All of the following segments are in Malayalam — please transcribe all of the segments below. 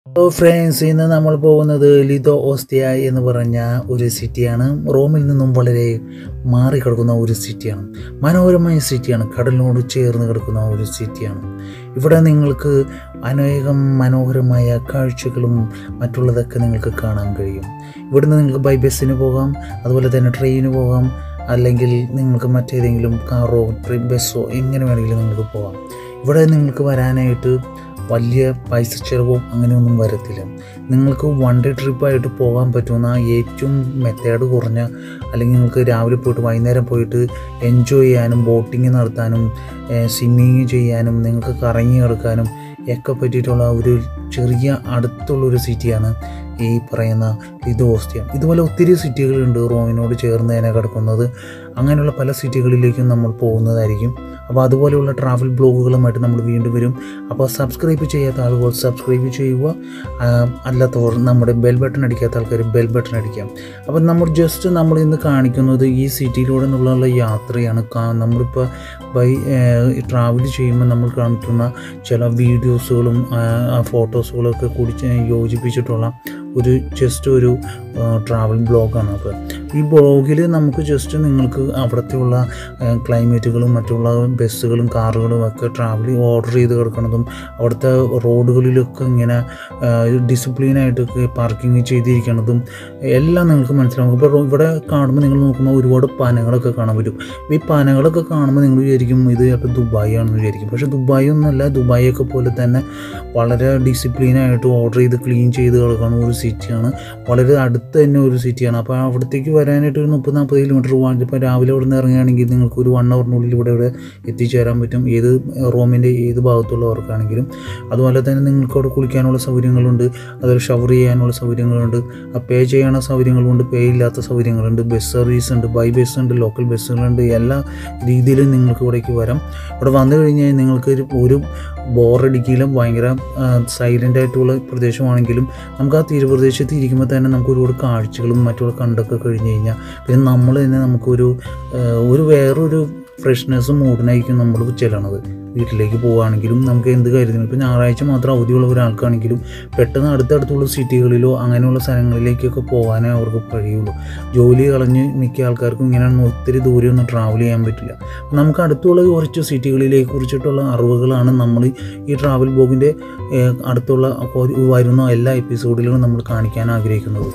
ഹലോ ഫ്രണ്ട്സ് ഇന്ന് നമ്മൾ പോകുന്നത് ലിതോ ഓസ്തിയ എന്ന് പറഞ്ഞ ഒരു സിറ്റിയാണ് റോമിൽ നിന്നും വളരെ മാറിക്കിടക്കുന്ന ഒരു സിറ്റിയാണ് മനോഹരമായ സിറ്റിയാണ് കടലിനോട് ചേർന്ന് കിടക്കുന്ന ഒരു സിറ്റിയാണ് ഇവിടെ നിങ്ങൾക്ക് അനേകം മനോഹരമായ കാഴ്ചകളും മറ്റുള്ളതൊക്കെ നിങ്ങൾക്ക് കാണാൻ കഴിയും ഇവിടുന്ന് നിങ്ങൾക്ക് ബൈ ബസ്സിന് പോകാം അതുപോലെ തന്നെ ട്രെയിന് പോകാം അല്ലെങ്കിൽ നിങ്ങൾക്ക് മറ്റേതെങ്കിലും കാറോ ട്രെയിൻ ബസ്സോ എങ്ങനെ വേണമെങ്കിലും നിങ്ങൾക്ക് പോകാം ഇവിടെ നിങ്ങൾക്ക് വരാനായിട്ട് വലിയ പൈസ ചിലവും അങ്ങനെയൊന്നും വരത്തില്ല നിങ്ങൾക്ക് വൺ ഡേ ട്രിപ്പായിട്ട് പോകാൻ പറ്റുന്ന ഏറ്റവും മെത്തേഡ് കുറഞ്ഞ അല്ലെങ്കിൽ നിങ്ങൾക്ക് രാവിലെ പോയിട്ട് വൈകുന്നേരം പോയിട്ട് എൻജോയ് ചെയ്യാനും ബോട്ടിങ് നടത്താനും സ്വിമ്മിങ് ചെയ്യാനും നിങ്ങൾക്ക് കറങ്ങി കിടക്കാനും ഒക്കെ പറ്റിയിട്ടുള്ള ഒരു ചെറിയ അടുത്തുള്ള ഒരു സിറ്റിയാണ് ഈ പറയുന്ന ലിതോസ്ത്യം ഇതുപോലെ ഒത്തിരി സിറ്റികളുണ്ട് റോമിനോട് ചേർന്ന് തന്നെ കിടക്കുന്നത് അങ്ങനെയുള്ള പല സിറ്റികളിലേക്കും നമ്മൾ പോകുന്നതായിരിക്കും അപ്പോൾ അതുപോലെയുള്ള ട്രാവൽ ബ്ലോഗുകളുമായിട്ട് നമ്മൾ വീണ്ടും വരും അപ്പോൾ സബ്സ്ക്രൈബ് ചെയ്യാത്ത ആളുകൾ സബ്സ്ക്രൈബ് ചെയ്യുക ആ, അല്ലാത്തവർ നമ്മുടെ ബെൽ ബട്ടൺ അടിക്കാത്ത ആൾക്കാർ ബെൽ ബട്ടൺ അടിക്കാം അപ്പോൾ നമ്മൾ ജസ്റ്റ് നമ്മൾ ഇന്ന് കാണിക്കുന്നത് ഈ സിറ്റിയിലൂടെ നിന്നുള്ള യാത്രയാണ് കാ- നമ്മളിപ്പോൾ ബൈ ട്രാവൽ ചെയ്യുമ്പോൾ നമ്മൾ കാണിക്കുന്ന ചില വീഡിയോസുകളും ഫോട്ടോസുകളും ഒക്കെ കൂടി ചെ- യോജിപ്പിച്ചിട്ടുള്ള ഒരു ജസ്റ്റ് ഒരു ട്രാവൽ ബ്ലോഗാണ് അപ്പോൾ ഈ ബ്ലോഗിൽ നമുക്ക് ജസ്റ്റ് നിങ്ങൾക്ക് അവിടത്തെയുള്ള ക്ലൈമറ്റുകളും മറ്റുള്ള ബസ്സുകളും കാറുകളും ഒക്കെ ട്രാവൽ ഓർഡർ ചെയ്ത് കിടക്കുന്നതും അവിടുത്തെ റോഡുകളിലൊക്കെ ഇങ്ങനെ ഡിസിപ്ലിനായിട്ടൊക്കെ പാർക്കിംഗ് ചെയ്തിരിക്കുന്നതും എല്ലാം നിങ്ങൾക്ക് മനസ്സിലാവും ഇപ്പോൾ ഇവിടെ കാണുമ്പോൾ നിങ്ങൾ നോക്കുമ്പോൾ ഒരുപാട് പനകളൊക്കെ കാണാൻ പറ്റും ഈ പനകളൊക്കെ കാണുമ്പോൾ നിങ്ങൾ വിചാരിക്കും ഇത് ചിലപ്പോൾ ദുബായ് ആണെന്ന് വിചാരിക്കും പക്ഷേ ദുബായ് ഒന്നുമല്ല ദുബായൊക്കെ പോലെ തന്നെ വളരെ ഡിസിപ്ലിനായിട്ട് ഓർഡർ ചെയ്ത് ക്ലീൻ ചെയ്ത് കിടക്കുന്ന ഒരു സിറ്റിയാണ് വളരെ അടുത്ത് തന്നെ ഒരു സിറ്റിയാണ് അപ്പോൾ അവിടത്തേക്ക് വരാനായിട്ട് ഒരു മുപ്പത് നാൽപ്പത് കിലോമീറ്റർ പോകാൻ ഇപ്പോൾ രാവിലെ ഇവിടെ നിന്ന് ഇറങ്ങുകയാണെങ്കിൽ നിങ്ങൾക്ക് ഒരു വൺ അവറിനുള്ളിൽ ഇവിടെ ഇവിടെ എത്തിച്ചേരാൻ പറ്റും ഏത് റോമിൻ്റെ ഏത് ഭാഗത്തുള്ളവർക്കാണെങ്കിലും അതുപോലെ തന്നെ നിങ്ങൾക്ക് അവിടെ കുളിക്കാനുള്ള സൗകര്യങ്ങളുണ്ട് അതുപോലെ ഷവർ ചെയ്യാനുള്ള സൗകര്യങ്ങളുണ്ട് പേ ചെയ്യാനുള്ള സൗകര്യങ്ങളുണ്ട് പേ ഇല്ലാത്ത സൗകര്യങ്ങളുണ്ട് ബസ് സർവീസ് ഉണ്ട് ബൈ ബസ് ഉണ്ട് ലോക്കൽ ബസ്സുകളുണ്ട് എല്ലാ രീതിയിലും നിങ്ങൾക്ക് ഇവിടേക്ക് വരാം ഇവിടെ വന്നു കഴിഞ്ഞാൽ നിങ്ങൾക്ക് ഒരു ഒരു ബോറടിക്കില്ല ഭയങ്കര സൈലൻ്റ് ആയിട്ടുള്ള പ്രദേശമാണെങ്കിലും നമുക്ക് ആ തീരപ്രദേശത്ത് ഇരിക്കുമ്പോൾ തന്നെ നമുക്ക് ഒരുപാട് കാഴ്ചകളും മറ്റുള്ള കണ്ടൊക്കെ കഴിഞ്ഞ് കഴിഞ്ഞാൽ പിന്നെ നമ്മൾ തന്നെ നമുക്കൊരു ആ, ഒരു വേറൊരു ഫ്രഷ്നെസ്സും മൂഡിനായിരിക്കും നമ്മൾ ചെല്ലണത് വീട്ടിലേക്ക് പോവുകയാണെങ്കിലും നമുക്ക് എന്ത് കാര്യത്തിനും ഇപ്പോൾ ഞായറാഴ്ച മാത്രം അവധിയുള്ള ഒരാൾക്കാണെങ്കിലും പെട്ടെന്ന് അടുത്തടുത്തുള്ള സിറ്റികളിലോ അങ്ങനെയുള്ള സ്ഥലങ്ങളിലേക്കൊക്കെ പോകാനേ അവർക്ക് കഴിയുള്ളൂ ജോലി കളഞ്ഞ് മിക്ക ആൾക്കാർക്കും ഇങ്ങനെയൊന്നും ഒത്തിരി ദൂരെ ഒന്നും ട്രാവൽ ചെയ്യാൻ പറ്റില്ല നമുക്ക് അടുത്തുള്ള കുറച്ച് സിറ്റികളിലേക്ക് കുറിച്ചിട്ടുള്ള അറിവുകളാണ് നമ്മൾ ഈ ട്രാവൽ ബ്ലോഗിൻ്റെ അടുത്തുള്ള അപ്പോൾ വരുന്ന എല്ലാ എപ്പിസോഡിലും നമ്മൾ കാണിക്കാൻ ആഗ്രഹിക്കുന്നത്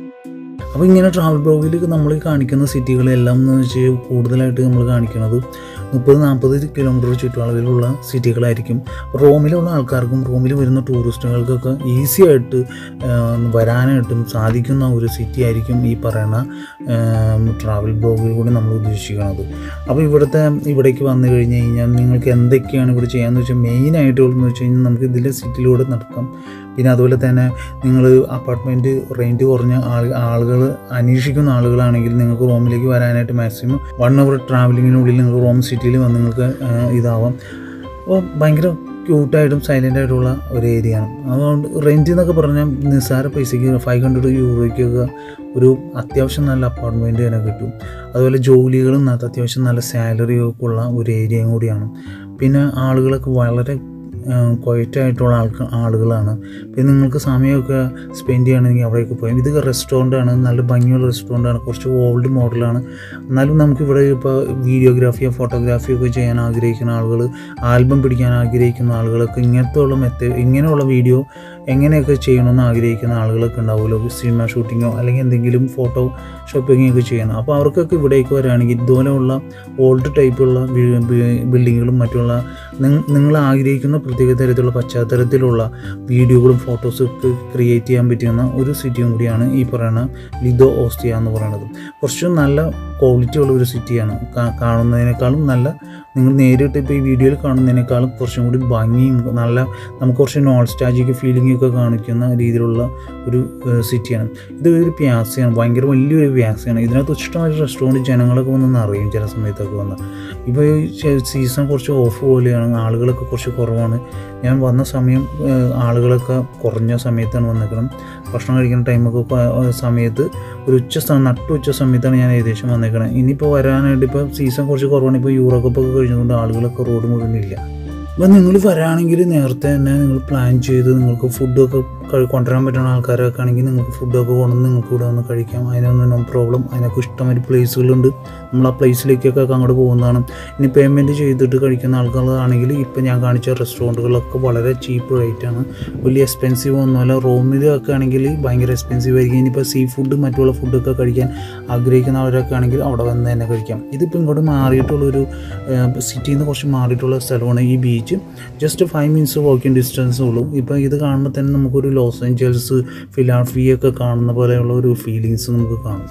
അപ്പോൾ ഇങ്ങനെ ട്രാവൽ ബ്ലോഗിൽ നമ്മൾ കാണിക്കുന്ന സിറ്റികളെല്ലാം എന്ന് വെച്ച് കൂടുതലായിട്ട് നമ്മൾ കാണിക്കുന്നത് മുപ്പത് നാൽപ്പത് കിലോമീറ്റർ ചുറ്റളവിലുള്ള സിറ്റികളായിരിക്കും റോമിലുള്ള ആൾക്കാർക്കും റോമിൽ വരുന്ന ടൂറിസ്റ്റുകൾക്കൊക്കെ ഈസി ആയിട്ട് ആ, വരാനായിട്ടും സാധിക്കുന്ന ഒരു സിറ്റി ആയിരിക്കും ഈ പറയുന്ന ട്രാവൽ ബ്ലോഗിൽ കൂടി നമ്മൾ ഉദ്ദേശിക്കുന്നത് അപ്പോൾ ഇവിടുത്തെ ഇവിടേക്ക് വന്നു കഴിഞ്ഞ് കഴിഞ്ഞാൽ നിങ്ങൾക്ക് എന്തൊക്കെയാണ് ഇവിടെ ചെയ്യാമെന്ന് വെച്ചാൽ മെയിനായിട്ടുള്ളതെന്ന് വെച്ച് കഴിഞ്ഞാൽ നമുക്ക് ഇതിലെ സിറ്റിയിലൂടെ നടക്കാം പിന്നെ അതുപോലെ തന്നെ നിങ്ങൾ അപ്പാർട്ട്മെൻറ്റ് റെൻറ്റ് കുറഞ്ഞ ആൾ ആളുകൾ അന്വേഷിക്കുന്ന ആളുകളാണെങ്കിൽ നിങ്ങൾക്ക് റോമിലേക്ക് വരാനായിട്ട് മാക്സിമം വൺ അവർ ട്രാവലിങ്ങിനുള്ളിൽ നിങ്ങൾക്ക് റോം സിറ്റിയിൽ വന്ന് നിങ്ങൾക്ക് ആ, ഇതാവാം അപ്പോൾ ഭയങ്കര ക്യൂട്ടായിട്ടും സൈലൻ്റ് ആയിട്ടുള്ള ഒരു ഏരിയയാണ് അതുകൊണ്ട് റെൻറ്റ് എന്നൊക്കെ പറഞ്ഞാൽ നിസ്സാര പൈസയ്ക്ക് ഫൈവ് ഹൺഡ്രഡ് യൂറോയ്ക്കൊക്കെ ഒരു അത്യാവശ്യം നല്ല അപ്പാർട്ട്മെൻറ്റ് തന്നെ കിട്ടും അതുപോലെ ജോലികളും നല്ല അത്യാവശ്യം നല്ല സാലറിയൊക്കെ ഉള്ള ഒരു ഏരിയയും കൂടിയാണ് പിന്നെ ആളുകളൊക്കെ വളരെ ക്വയറ്റായിട്ടുള്ള ആൾക്ക് ആളുകളാണ് പിന്നെ നിങ്ങൾക്ക് സമയമൊക്കെ സ്പെൻഡ് ചെയ്യണമെങ്കിൽ അവിടേക്ക് പോയാൽ ഇത് റെസ്റ്റോറൻ്റാണ് നല്ല ഭംഗിയുള്ള റെസ്റ്റോറൻ്റാണ് കുറച്ച് ഓൾഡ് മോഡലാണ് എന്നാലും നമുക്ക് ഇവിടെ ഇപ്പോൾ വീഡിയോഗ്രാഫിയോ ഫോട്ടോഗ്രാഫിയോ ഒക്കെ ചെയ്യാൻ ആഗ്രഹിക്കുന്ന ആളുകൾ ആൽബം പിടിക്കാൻ ആഗ്രഹിക്കുന്ന ആളുകളൊക്കെ ഇങ്ങനത്തെ ഉള്ള മെത്തേ ഇങ്ങനെയുള്ള വീഡിയോ എങ്ങനെയൊക്കെ ചെയ്യണമെന്ന് ആഗ്രഹിക്കുന്ന ആളുകളൊക്കെ ഉണ്ടാവുമല്ലോ സിനിമ ഷൂട്ടിങ്ങോ അല്ലെങ്കിൽ എന്തെങ്കിലും ഫോട്ടോ ഷോപ്പിംഗ് ഒക്കെ ചെയ്യണം അപ്പോൾ അവർക്കൊക്കെ ഇവിടേക്ക് വരികയാണെങ്കിൽ ഇതുപോലെയുള്ള ഓൾഡ് ടൈപ്പുള്ള ബിൽഡിങ്ങുകളും മറ്റുള്ള നിങ്ങ- നിങ്ങൾ ആഗ്രഹിക്കുന്ന പ്രത്യേക തരത്തിലുള്ള പശ്ചാത്തലത്തിലുള്ള വീഡിയോകളും ഫോട്ടോസും ഒക്കെ ക്രിയേറ്റ് ചെയ്യാൻ പറ്റുന്ന ഒരു സിറ്റിയും കൂടിയാണ് ഈ പറയുന്ന ലിതോ ഓസ്റ്റിയ എന്ന് പറയുന്നത് കുറച്ച് നല്ല ക്വാളിറ്റി ഉള്ള ഒരു സിറ്റിയാണ് കാ- കാണുന്നതിനേക്കാളും നല്ല നിങ്ങൾ നേരിട്ട് ഇപ്പോൾ ഈ വീഡിയോയിൽ കാണുന്നതിനേക്കാളും കുറച്ചും കൂടി ഭംഗിയും നല്ല നമുക്ക് കുറച്ച് നോൾസ്റ്റാജിക് ഫീലിംഗ് ഒക്കെ കാണിക്കുന്ന രീതിയിലുള്ള ഒരു ഏഹ്, സിറ്റിയാണ് ഇത് ഒരു പ്യാസയാണ് ഭയങ്കര വലിയൊരു പ്യാസയാണ് ഇതിനകത്ത് ഇഷ്ടമായ റെസ്റ്റോറൻറ്റ് ജനങ്ങളൊക്കെ വന്ന് നിറയും ചില സമയത്തൊക്കെ വന്ന് ഇപ്പോൾ ഈ ചെ- സീസൺ കുറച്ച് ഓഫ് പോലെയാണ് ആളുകളൊക്കെ കുറച്ച് കുറവാണ് ഞാൻ വന്ന സമയം ഏഹ്, ആളുകളൊക്കെ കുറഞ്ഞ സമയത്താണ് വന്നേക്കണം ഭക്ഷണം കഴിക്കുന്ന ടൈമൊക്കെ പ- സമയത്ത് ഒരു ഉച്ച സമയം നട്ടു ഉച്ച സമയത്താണ് ഞാൻ ഏകദേശം വന്നേക്കണത് ഇനിയിപ്പോൾ വരാനായിട്ട് ഇപ്പോൾ സീസൺ കുറച്ച് കുറവാണ് ഇപ്പോൾ യൂറോ കപ്പൊക്കെ കഴിഞ്ഞതുകൊണ്ട് ആളുകളൊക്കെ റോഡ് മുഴുവനില്ല അപ്പം നിങ്ങൾ വരാണെങ്കിൽ നേരത്തെ തന്നെ നിങ്ങൾ പ്ലാൻ ചെയ്ത് നിങ്ങൾക്ക് ഫുഡൊക്കെ കഴി- കൊണ്ടുവരാൻ പറ്റുന്ന ആൾക്കാരൊക്കെ ആണെങ്കിൽ നിങ്ങൾക്ക് ഫുഡൊക്കെ കൊണ്ടുവന്ന് നിങ്ങൾക്ക് ഇവിടെ വന്ന് കഴിക്കാം അതിനൊന്നും നോ പ്രോബ്ലം അതിനൊക്കെ ഇഷ്ടമായിട്ട് പ്ലേസുകളുണ്ട് നമ്മൾ ആ പ്ലേസിലേക്കൊക്കെ അങ്ങോട്ട് പോകുന്നതാണ് ഇനി പേയ്മെൻറ്റ് ചെയ്തിട്ട് കഴിക്കുന്ന ആൾക്കാരാണെങ്കിൽ ഇപ്പോൾ ഞാൻ കാണിച്ച റെസ്റ്റോറൻറ്റുകളൊക്കെ വളരെ ചീപ്പ് റേറ്റാണ് വലിയ എക്സ്പെൻസീവ് ഒന്നുമല്ല റൂമിലൊക്കെ ആണെങ്കിൽ ഭയങ്കര എക്സ്പെൻസീവ് ആയിരിക്കും ഇനിയിപ്പോൾ സീ ഫുഡ് മറ്റുള്ള ഫുഡൊക്കെ കഴിക്കാൻ ആഗ്രഹിക്കുന്നവരൊക്കെ ആണെങ്കിൽ അവിടെ വന്ന് തന്നെ കഴിക്കാം ഇതിപ്പോൾ ഇങ്ങോട്ട് മാറിയിട്ടുള്ളൊരു സിറ്റിയിൽ നിന്ന് കുറച്ച് മാറിയിട്ടുള്ള സ്ഥലമാണ് ഈ beach just five minutes walking ഡിസ്റ്റൻസേ ഉള്ളൂ ഇപ്പോൾ ഇത് കാണുമ്പോൾ തന്നെ നമുക്കൊരു ലോസ് ഏഞ്ചൽസ് ഫിലാഫിയൊക്കെ കാണുന്ന പോലെയുള്ള ഒരു ഫീലിങ്സ് നമുക്ക് കാണും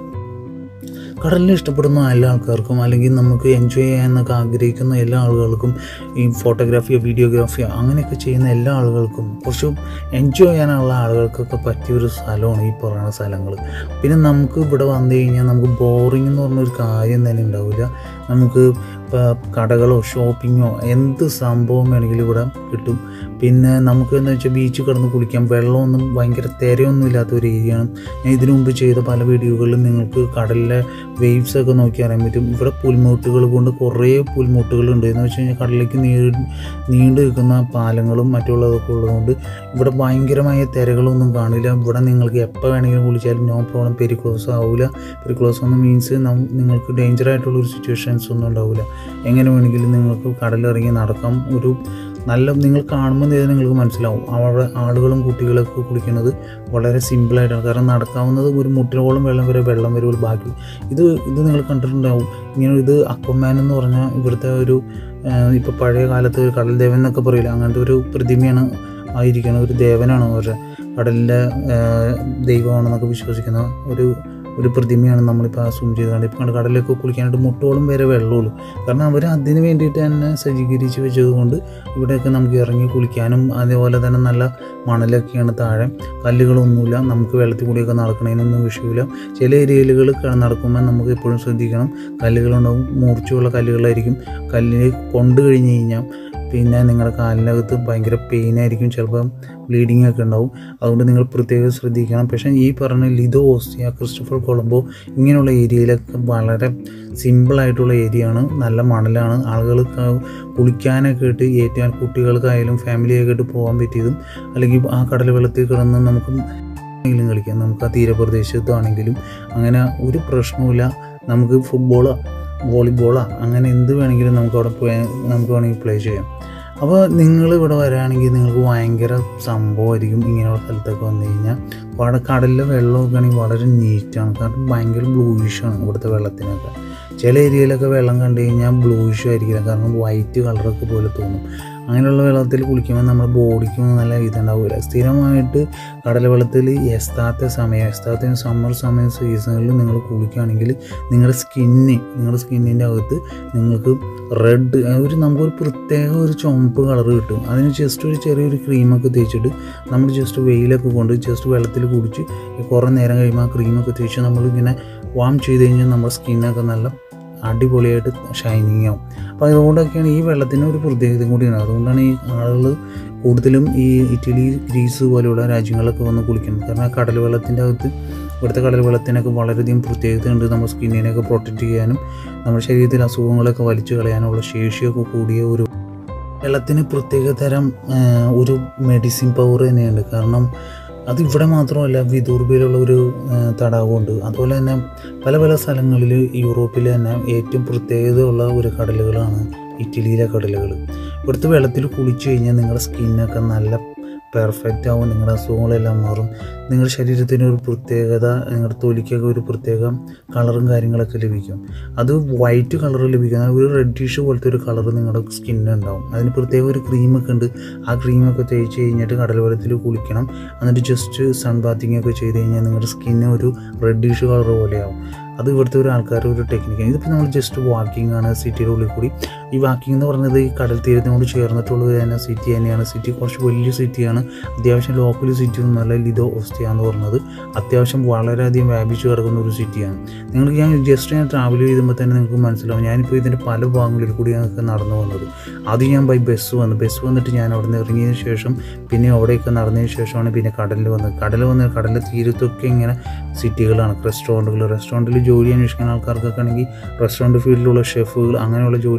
കടലിനെ ഇഷ്ടപ്പെടുന്ന എല്ലാ ആൾക്കാർക്കും അല്ലെങ്കിൽ നമുക്ക് എൻജോയ് ചെയ്യാനൊക്കെ ആഗ്രഹിക്കുന്ന എല്ലാ ആളുകൾക്കും ഈ ഫോട്ടോഗ്രാഫിയോ വീഡിയോഗ്രാഫിയോ അങ്ങനെയൊക്കെ ചെയ്യുന്ന എല്ലാ ആളുകൾക്കും കുറച്ച് എൻജോയ് ചെയ്യാനുള്ള ആളുകൾക്കൊക്കെ പറ്റിയ ഒരു സ്ഥലമാണ് ഈ പറയുന്ന സ്ഥലങ്ങൾ പിന്നെ നമുക്ക് ഇവിടെ വന്നു കഴിഞ്ഞാൽ നമുക്ക് ബോറിംഗ് എന്ന് പറഞ്ഞൊരു കാര്യം തന്നെ ഉണ്ടാവില്ല നമുക്ക് ഇപ്പോൾ കടകളോ ഷോപ്പിങ്ങോ എന്ത് സംഭവം വേണമെങ്കിലും ഇവിടെ കിട്ടും പിന്നെ നമുക്ക് എന്താ വെച്ചാൽ ബീച്ചിൽ കിടന്ന് കുളിക്കാം വെള്ളമൊന്നും ഭയങ്കര തിരയൊന്നും ഇല്ലാത്ത ഒരു ഏരിയയാണ് ഞാൻ ഇതിനു മുമ്പ് ചെയ്ത പല വീഡിയോകളിലും നിങ്ങൾക്ക് കടലിലെ വേവ്സ് ഒക്കെ നോക്കി അറിയാൻ പറ്റും ഇവിടെ പുൽമൂട്ടുകൾ കൊണ്ട് കുറേ പുൽമൂട്ടുകളുണ്ട് എന്ന് വെച്ച് കഴിഞ്ഞാൽ കടലിലേക്ക് നീ നീണ്ടു നിൽക്കുന്ന പാലങ്ങളും മറ്റുള്ളതൊക്കെ ഉള്ളതുകൊണ്ട് ഇവിടെ ഭയങ്കരമായ തിരകളൊന്നും കാണില്ല ഇവിടെ നിങ്ങൾക്ക് എപ്പോൾ വേണമെങ്കിലും കുളിച്ചാലും നോ പ്രോബ്ലം പെരിക്ലോസ് ആവില്ല പെരിക്ലോസ് ഒന്നും മീൻസ് നിങ്ങൾക്ക് ഡേഞ്ചർ ആയിട്ടുള്ള ഒരു സിറ്റുവേഷൻസ് ഒന്നും ഉണ്ടാവില്ല എങ്ങനെ വേണമെങ്കിലും നിങ്ങൾക്ക് കടലിറങ്ങി നടക്കാം ഒരു നല്ല നിങ്ങൾ കാണുമ്പോൾ തന്നെ നിങ്ങൾക്ക് മനസ്സിലാവും അവിടെ ആളുകളും കുട്ടികളൊക്കെ കുളിക്കുന്നത് വളരെ സിമ്പിളായിട്ടാണ് കാരണം നടക്കാവുന്നത് ഒരു മുട്ടിനോളം വെള്ളം വരെ വെള്ളം വരുമ്പോൾ ബാക്കി ഇത് ഇത് നിങ്ങൾ കണ്ടിട്ടുണ്ടാവും ഇങ്ങനെ ഇത് അക്വമാൻ എന്ന് പറഞ്ഞാൽ ഇവിടുത്തെ ഒരു ഇപ്പോൾ പഴയ കാലത്ത് ഒരു കടൽ ദേവൻ എന്നൊക്കെ പറയില്ല അങ്ങനത്തെ ഒരു പ്രതിമയാണ് ആയിരിക്കണം ഒരു ദേവനാണ് അവരുടെ കടലിൻ്റെ ദൈവമാണെന്നൊക്കെ വിശ്വസിക്കുന്ന ഒരു ഒരു പ്രതിമയാണ് നമ്മളിപ്പോൾ സൂം ചെയ്ത് കണ്ടത് ഇപ്പം കണ്ട് കടലിലൊക്കെ കുളിക്കാനായിട്ട് മുട്ടോളം വരെ വെള്ളമുള്ളൂ കാരണം അവർ അതിന് വേണ്ടിയിട്ട് തന്നെ സജ്ജീകരിച്ച് വെച്ചതുകൊണ്ട് ഇവിടെയൊക്കെ നമുക്ക് ഇറങ്ങി കുളിക്കാനും അതേപോലെ തന്നെ നല്ല മണലൊക്കെയാണ് താഴെ കല്ലുകളൊന്നുമില്ല നമുക്ക് വെള്ളത്തിൽ കൂടിയൊക്കെ നടക്കണതിനൊന്നും വിഷയമില്ല ചില ഏരിയലുകൾ നടക്കുമ്പോൾ നമുക്ക് എപ്പോഴും ശ്രദ്ധിക്കണം കല്ലുകളുണ്ടാവും മൂർച്ചയുള്ള കല്ലുകളായിരിക്കും കല്ലിന് കൊണ്ടു കഴിഞ്ഞ് കഴിഞ്ഞാൽ പിന്നെ നിങ്ങളുടെ കാലിനകത്ത് ഭയങ്കര പെയിൻ ആയിരിക്കും ചിലപ്പം ബ്ലീഡിങ് ഒക്കെ ഉണ്ടാവും അതുകൊണ്ട് നിങ്ങൾ പ്രത്യേകം ശ്രദ്ധിക്കണം പക്ഷേ ഈ പറഞ്ഞ ലിതോ ഓസ്റ്റിയ ക്രിസ്റ്റഫർ കൊളംബോ ഇങ്ങനെയുള്ള ഏരിയയിലൊക്കെ വളരെ സിമ്പിളായിട്ടുള്ള ഏരിയയാണ് നല്ല മണലാണ് ആളുകൾ കുളിക്കാനൊക്കെ ഇട്ട് ഏറ്റവും കുട്ടികൾക്കായാലും ഫാമിലിയൊക്കെ ഇട്ട് പോകാൻ പറ്റിയതും അല്ലെങ്കിൽ ആ കടൽ വെള്ളത്തിൽ കിടന്ന് നമുക്ക് എങ്കിലും കളിക്കാം നമുക്ക് ആ തീരപ്രദേശത്താണെങ്കിലും അങ്ങനെ ഒരു പ്രശ്നവുമില്ല നമുക്ക് ഫുട്ബോളോ വോളിബോളോ അങ്ങനെ എന്ത് വേണമെങ്കിലും നമുക്ക് അവിടെ പോയി നമുക്ക് വേണമെങ്കിൽ പ്ലേ ചെയ്യാം അപ്പോൾ നിങ്ങൾ ഇവിടെ വരാണെങ്കിൽ നിങ്ങൾക്ക് ഭയങ്കര സംഭവമായിരിക്കും ഇങ്ങനെയുള്ള സ്ഥലത്തൊക്കെ വന്നു കഴിഞ്ഞാൽ അവിടെ കടലിലെ വെള്ളമൊക്കെ ആണെങ്കിൽ വളരെ നീറ്റാണ് കാരണം ഭയങ്കര ബ്ലൂയിഷാണ് ഇവിടുത്തെ വെള്ളത്തിനൊക്കെ ചില ഏരിയയിലൊക്കെ വെള്ളം കണ്ടു കഴിഞ്ഞാൽ ബ്ലൂയിഷ് ആയിരിക്കില്ല കാരണം വൈറ്റ് കളറൊക്കെ പോലെ തോന്നും അങ്ങനെയുള്ള വെള്ളത്തിൽ കുളിക്കുമ്പോൾ നമ്മുടെ ബോഡിക്കൊന്നും നല്ല ഇതുണ്ടാവില്ല സ്ഥിരമായിട്ട് കടൽ വെള്ളത്തിൽ എസ്താത്ത സമയം എസ്താത്ത സമ്മർ സമയം സീസണിൽ നിങ്ങൾ കുളിക്കുകയാണെങ്കിൽ നിങ്ങളുടെ സ്കിന്ന് നിങ്ങളുടെ സ്കിന്നിൻ്റെ അകത്ത് നിങ്ങൾക്ക് റെഡ് ഒരു നമുക്കൊരു പ്രത്യേക ഒരു ചുമപ്പ് കളർ കിട്ടും അതിന് ജസ്റ്റ് ഒരു ചെറിയൊരു ക്രീമൊക്കെ തേച്ചിട്ട് നമ്മൾ ജസ്റ്റ് വെയിലൊക്കെ കൊണ്ട് ജസ്റ്റ് വെള്ളത്തിൽ കുടിച്ച് കുറേ നേരം കഴിയുമ്പോൾ ആ ക്രീമൊക്കെ തേച്ച് നമ്മളിങ്ങനെ വാം ചെയ്ത് കഴിഞ്ഞാൽ നമ്മുടെ സ്കിന്നൊക്കെ നല്ല അടിപൊളിയായിട്ട് ഷൈനിങ് ആവും അപ്പോൾ അതുകൊണ്ടൊക്കെയാണ് ഈ വെള്ളത്തിന് ഒരു പ്രത്യേകത കൂടിയാണ് അതുകൊണ്ടാണ് ഈ ആളുകൾ കൂടുതലും ഈ ഇറ്റലി ഗ്രീസ് പോലെയുള്ള രാജ്യങ്ങളിലൊക്കെ വന്ന് കുളിക്കുന്നത് കാരണം ആ കടൽ വെള്ളത്തിൻ്റെ അകത്ത് ഇവിടുത്തെ കടൽ വെള്ളത്തിനൊക്കെ വളരെയധികം പ്രത്യേകതയുണ്ട് നമ്മുടെ സ്കിന്നിനെയൊക്കെ പ്രൊട്ടക്റ്റ് ചെയ്യാനും നമ്മുടെ ശരീരത്തിൽ അസുഖങ്ങളൊക്കെ വലിച്ചു കളയാനുള്ള ശേഷിയൊക്കെ കൂടിയ ഒരു വെള്ളത്തിന് പ്രത്യേക തരം ഒരു മെഡിസിൻ പവർ തന്നെയുണ്ട് കാരണം അത് ഇവിടെ മാത്രമല്ല വിദൂർബയിലുള്ള ഒരു തടാകമുണ്ട് അതുപോലെ തന്നെ പല പല സ്ഥലങ്ങളിൽ യൂറോപ്പിൽ തന്നെ ഏറ്റവും പ്രത്യേകതയുള്ള ഒരു കടലുകളാണ് ഇറ്റലിയിലെ കടലുകൾ ഇവിടുത്തെ വെള്ളത്തിൽ കുളിച്ചു കഴിഞ്ഞാൽ നിങ്ങളുടെ സ്കിന്നൊക്കെ നല്ല പെർഫെക്റ്റ് ആവും നിങ്ങളുടെ അസുഖങ്ങളെല്ലാം മാറും നിങ്ങളുടെ ശരീരത്തിന് ഒരു പ്രത്യേകത നിങ്ങളുടെ തൊലിക്കൊക്കെ ഒരു പ്രത്യേക കളറും കാര്യങ്ങളൊക്കെ ലഭിക്കും അത് വൈറ്റ് കളർ ലഭിക്കും ഒരു റെഡിഷ് പോലത്തെ ഒരു കളർ നിങ്ങളുടെ സ്കിന്നിന് ഉണ്ടാവും അതിന് പ്രത്യേക ഒരു ക്രീമൊക്കെ ഉണ്ട് ആ ക്രീമൊക്കെ തേച്ച് കഴിഞ്ഞിട്ട് കടൽ വെള്ളത്തിൽ കുളിക്കണം എന്നിട്ട് ജസ്റ്റ് സൺ ബാത്തിങ് ഒക്കെ ചെയ്ത് കഴിഞ്ഞാൽ നിങ്ങളുടെ സ്കിന്ന് ഒരു റെഡിഷ് കളർ പോലെയാവും അത് ഇവിടുത്തെ ഒരു ആൾക്കാരുടെ ഒരു ടെക്നിക്കാണ് ഇതിപ്പോൾ നമ്മൾ ജസ്റ്റ് വാക്കിംഗ് ആണ് സിറ്റിയുടെ ഉള്ളിൽ കൂടി ഈ വാക്കിംഗ് എന്ന് പറയുന്നത് ഈ കടൽ തീരത്തിനോട് ചേർന്നിട്ടുള്ളത് തന്നെ സിറ്റി തന്നെയാണ് സിറ്റി കുറച്ച് വലിയ സിറ്റിയാണ് അത്യാവശ്യം ലോക്കൽ സിറ്റി ഒന്നുമല്ല ലിതോ ഓസ്റ്റിയ എന്ന് പറയുന്നത് അത്യാവശ്യം വളരെയധികം വ്യാപിച്ചു കിടക്കുന്ന ഒരു സിറ്റിയാണ് നിങ്ങൾക്ക് ഞാൻ ജസ്റ്റ് ഞാൻ ട്രാവൽ ചെയ്യുമ്പോൾ തന്നെ നിങ്ങൾക്ക് മനസ്സിലാവും ഞാനിപ്പോൾ ഇതിൻ്റെ പല ഭാഗങ്ങളിൽ കൂടി ഞങ്ങൾക്ക് നടന്നു വന്നത് ആദ്യം ഞാൻ ബൈ ബസ് വന്നു ബസ് വന്നിട്ട് ഞാൻ അവിടെ നിന്ന് ഇറങ്ങിയതിന് ശേഷം പിന്നെ അവിടെയൊക്കെ നടന്നതിന് ശേഷമാണ് പിന്നെ കടലിൽ വന്നത് കടൽ വന്ന് കടലിൽ തീരത്തൊക്കെ ഇങ്ങനെ സിറ്റികളാണ് റെസ്റ്റോറൻറ്റുകൾ റെസ്റ്റോറൻറ്റിൽ ജോലി അന്വേഷിക്കുന്ന ആൾക്കാർക്കൊക്കെ ആണെങ്കിൽ റെസ്റ്റോറൻറ്റ് ഫീൽഡിലുള്ള ഷെഫുകൾ അങ്ങനെയുള്ള ജോലികളൊക്കെ ഉണ്ടെങ്കിൽ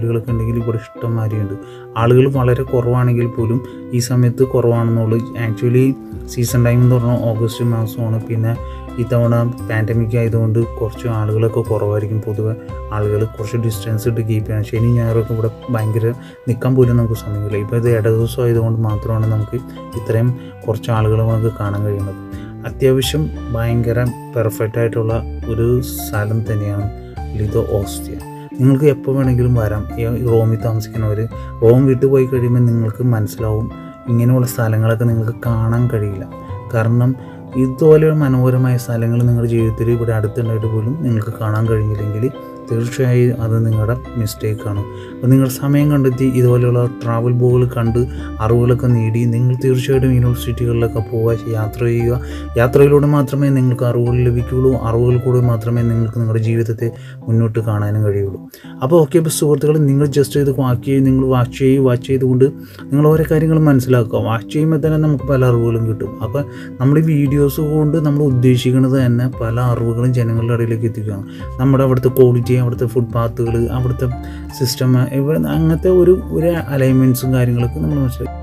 എന്നുണ്ടെങ്കിൽ ഇവിടെ ഇഷ്ടംമാരിയുണ്ട് ആളുകൾ വളരെ കുറവാണെങ്കിൽ പോലും ഈ സമയത്ത് കുറവാണെന്നുള്ളൂ ആക്ച്വലി സീസൺ ടൈം എന്ന് പറഞ്ഞാൽ ഓഗസ്റ്റ് മാസമാണ് പിന്നെ ഇത്തവണ പാൻഡമിക് ആയതുകൊണ്ട് കുറച്ച് ആളുകളൊക്കെ കുറവായിരിക്കും പൊതുവെ ആളുകൾ കുറച്ച് ഡിസ്റ്റൻസ് ഇട്ട് കീപ്പ് ചെയ്യണം ശനി ഞായറൊക്കെ ഇവിടെ ഭയങ്കര നിൽക്കാൻ പോലും നമുക്ക് സമയമില്ല ഇപ്പോൾ ഇത് ഇട ദിവസം ആയതുകൊണ്ട് മാത്രമാണ് നമുക്ക് ഇത്രയും കുറച്ച് ആളുകൾ നമുക്ക് കാണാൻ കഴിയുന്നത് അത്യാവശ്യം ഭയങ്കര പെർഫെക്റ്റ് ആയിട്ടുള്ള ഒരു സ്ഥലം തന്നെയാണ് ലിതോ ഓസ്റ്റിയ നിങ്ങൾക്ക് എപ്പോൾ വേണമെങ്കിലും വരാം ഈ റോമിൽ താമസിക്കുന്നവർ റോം വിട്ടു പോയി കഴിയുമ്പോൾ നിങ്ങൾക്ക് മനസ്സിലാവും ഇങ്ങനെയുള്ള സ്ഥലങ്ങളൊക്കെ നിങ്ങൾക്ക് കാണാൻ കഴിയില്ല കാരണം ഇതുപോലെ മനോഹരമായ സ്ഥലങ്ങൾ നിങ്ങളുടെ ജീവിതത്തിൽ ഇവിടെ അടുത്തുണ്ടായിട്ട് പോലും നിങ്ങൾക്ക് കാണാൻ കഴിഞ്ഞില്ലെങ്കിൽ തീർച്ചയായും അത് നിങ്ങളുടെ മിസ്റ്റേക്കാണ് അപ്പോൾ നിങ്ങൾ സമയം കണ്ടെത്തി ഇതുപോലെയുള്ള ട്രാവൽ ബുക്കുകൾ കണ്ട് അറിവുകളൊക്കെ നേടി നിങ്ങൾ തീർച്ചയായിട്ടും യൂണിവേഴ്സിറ്റികളിലൊക്കെ പോവുക യാത്ര ചെയ്യുക യാത്രയിലൂടെ മാത്രമേ നിങ്ങൾക്ക് അറിവുകൾ ലഭിക്കുകയുള്ളൂ അറിവുകൾ കൂടെ മാത്രമേ നിങ്ങൾക്ക് നിങ്ങളുടെ ജീവിതത്തെ മുന്നോട്ട് കാണാനും കഴിയുള്ളൂ അപ്പോൾ ഓക്കെ ഇപ്പോൾ സുഹൃത്തുക്കൾ നിങ്ങൾ ജസ്റ്റ് ഇത് വാച്ച് ചെയ്ത് നിങ്ങൾ വാച്ച് ചെയ്യും വാച്ച് ചെയ്തുകൊണ്ട് നിങ്ങൾ ഓരോ കാര്യങ്ങളും മനസ്സിലാക്കുക വാച്ച് ചെയ്യുമ്പോൾ തന്നെ നമുക്ക് പല അറിവുകളും കിട്ടും അപ്പോൾ നമ്മൾ ഈ വീഡിയോസ് കൊണ്ട് നമ്മൾ ഉദ്ദേശിക്കുന്നത് തന്നെ പല അറിവുകളും ജനങ്ങളുടെ ഇടയിലേക്ക് എത്തിക്കുകയാണ് നമ്മുടെ അവിടുത്തെ ക്വാളിറ്റി അവിടുത്തെ ഫുട് പാത്തുകൾ അവിടുത്തെ സിസ്റ്റം ഇവിടെ അങ്ങനത്തെ ഒരു ഒരു അലൈൻമെൻറ്റ്സും കാര്യങ്ങളൊക്കെ നമ്മൾ മനസ്സിലാക്കി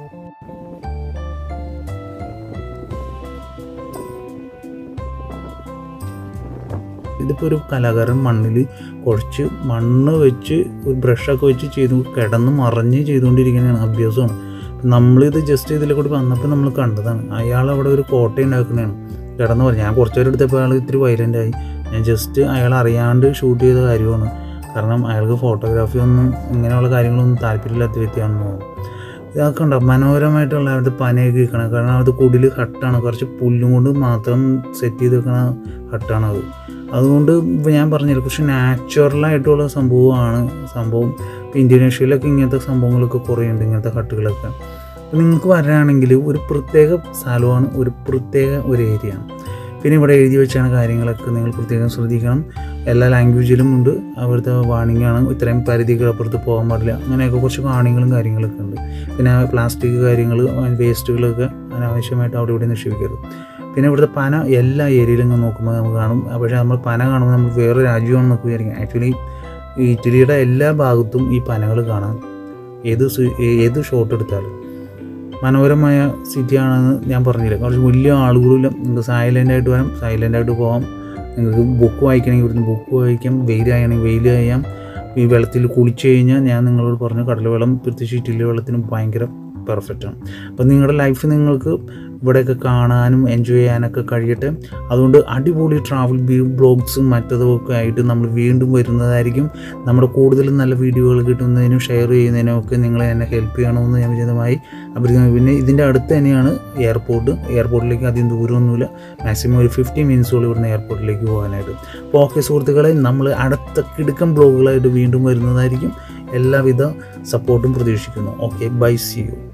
ഇതിപ്പോൾ ഒരു കലാകാരൻ മണ്ണിൽ കുറച്ച് മണ്ണ് വെച്ച് ഒരു ബ്രഷൊക്കെ വെച്ച് ചെയ്തു കിടന്ന് മറിഞ്ഞ് ചെയ്തുകൊണ്ടിരിക്കുന്നതാണ് അഭ്യാസമാണ് നമ്മളിത് ജസ്റ്റ് ഇതിലെ കൂടി വന്നപ്പോൾ നമ്മൾ കണ്ടതാണ് അയാൾ അവിടെ ഒരു കോട്ട ഉണ്ടാക്കുന്നതാണ് കിടന്ന് പറഞ്ഞു ഞാൻ കുറച്ച് പേര് എടുത്തപ്പോൾ അയാൾ ഇത്തിരി വയലൻ്റ് ആയി ഞാൻ ജസ്റ്റ് അയാൾ അറിയാണ്ട് ഷൂട്ട് ചെയ്ത കാര്യമാണ് കാരണം അയാൾക്ക് ഫോട്ടോഗ്രാഫി ഒന്നും ഇങ്ങനെയുള്ള കാര്യങ്ങളൊന്നും താല്പര്യമില്ലാത്ത വ്യക്തിയാണെന്ന് തോന്നുന്നു ഇതൊക്കെ ഉണ്ടോ മനോഹരമായിട്ടുള്ള അവിടുത്തെ പനയൊക്കെ ഇരിക്കണം കാരണം അത് കുടിൽ ഹട്ടാണ് കുറച്ച് പുല്ലും കൊണ്ട് മാത്രം സെറ്റ് ചെയ്ത് വെക്കണ ഹട്ടാണ് അത് അതുകൊണ്ട് ഇപ്പോൾ ഞാൻ പറഞ്ഞില്ല കുറച്ച് നാച്ചുറലായിട്ടുള്ള സംഭവമാണ് സംഭവം ഇപ്പോൾ ഇന്തോനേഷ്യയിലൊക്കെ ഇങ്ങനത്തെ സംഭവങ്ങളൊക്കെ കുറേ ഉണ്ട് ഇങ്ങനത്തെ ഹട്ടുകളൊക്കെ അപ്പോൾ നിങ്ങൾക്ക് വരാണെങ്കിൽ ഒരു പ്രത്യേക സ്ഥലമാണ് ഒരു പ്രത്യേക ഒരു ഏരിയയാണ് പിന്നെ ഇവിടെ എഴുതി വെച്ചാണ് കാര്യങ്ങളൊക്കെ നിങ്ങൾ പ്രത്യേകം ശ്രദ്ധിക്കണം എല്ലാ ലാംഗ്വേജിലും ഉണ്ട് അവിടുത്തെ വാണിംഗ് ആണ് ഇത്രയും പരിധികൾ അപ്പുറത്ത് പോകാൻ പാടില്ല അങ്ങനെയൊക്കെ കുറച്ച് വാണിങ്ങളും കാര്യങ്ങളൊക്കെ ഉണ്ട് പിന്നെ പ്ലാസ്റ്റിക് കാര്യങ്ങൾ വേസ്റ്റുകളൊക്കെ അനാവശ്യമായിട്ട് അവിടെ ഇവിടെ നിക്ഷേപിക്കരുത് പിന്നെ ഇവിടുത്തെ പന എല്ലാ ഏരിയയിലും ഇങ്ങനെ നോക്കുമ്പോൾ നമുക്ക് കാണും പക്ഷേ നമ്മൾ പന കാണുമ്പോൾ നമ്മൾ വേറെ രാജ്യമാണെന്നൊക്കെ വിചാരിക്കും ആക്ച്വലി ഈ ഇറ്റലിയുടെ എല്ലാ ഭാഗത്തും ഈ പനകൾ കാണാം ഏത് സു- ഏത് ഷോട്ട് എടുത്താലും മനോഹരമായ സിറ്റിയാണെന്ന് ഞാൻ പറഞ്ഞില്ല കുറച്ച് വലിയ ആളുകളില്ല നിങ്ങൾക്ക് സൈലൻ്റ് ആയിട്ട് വരാം സൈലൻ്റ് ആയിട്ട് പോകാം നിങ്ങൾക്ക് ബുക്ക് വായിക്കണമെങ്കിൽ ഇവിടുന്ന് ബുക്ക് വായിക്കാം വെയിലാണെങ്കിൽ വെയിൽ ചെയ്യാം ഈ വെള്ളത്തിൽ കുളിച്ച് കഴിഞ്ഞാൽ ഞാൻ നിങ്ങളോട് പറഞ്ഞു കടൽ വെള്ളം പ്രത്യേകിച്ച് ഇറ്റലി വെള്ളത്തിന് ഭയങ്കര പെർഫെക്റ്റ് ആണ് അപ്പം നിങ്ങളുടെ ലൈഫ് നിങ്ങൾക്ക് ഇവിടെയൊക്കെ കാണാനും എൻജോയ് ചെയ്യാനൊക്കെ കഴിയട്ടെ അതുകൊണ്ട് അടിപൊളി ട്രാവൽ ബ്ലോഗ്സും മറ്റതും ഒക്കെ ആയിട്ട് നമ്മൾ വീണ്ടും വരുന്നതായിരിക്കും നമ്മുടെ കൂടുതലും നല്ല വീഡിയോകൾ കിട്ടുന്നതിനും ഷെയർ ചെയ്യുന്നതിനും ഒക്കെ നിങ്ങളെ എന്നെ ഹെൽപ്പ് ചെയ്യണമെന്ന് ഞാൻ വിചിതമായി അഭ്യർത്ഥിക്കുന്നു പിന്നെ ഇതിൻ്റെ അടുത്ത് തന്നെയാണ് എയർപോർട്ട് എയർപോർട്ടിലേക്ക് അധികം ദൂരമൊന്നുമില്ല മാക്സിമം ഒരു ഫിഫ്റ്റി മിനിറ്റ്സുകൾ ഇവിടുന്ന് എയർപോർട്ടിലേക്ക് പോകാനായിട്ട് അപ്പോൾ ഓക്കെ സുഹൃത്തുക്കളെ നമ്മൾ അടുത്ത കിടുക്കം ബ്ലോഗുകളായിട്ട് വീണ്ടും വരുന്നതായിരിക്കും എല്ലാവിധ സപ്പോർട്ടും പ്രതീക്ഷിക്കുന്നു ഓക്കെ ബൈ സി യു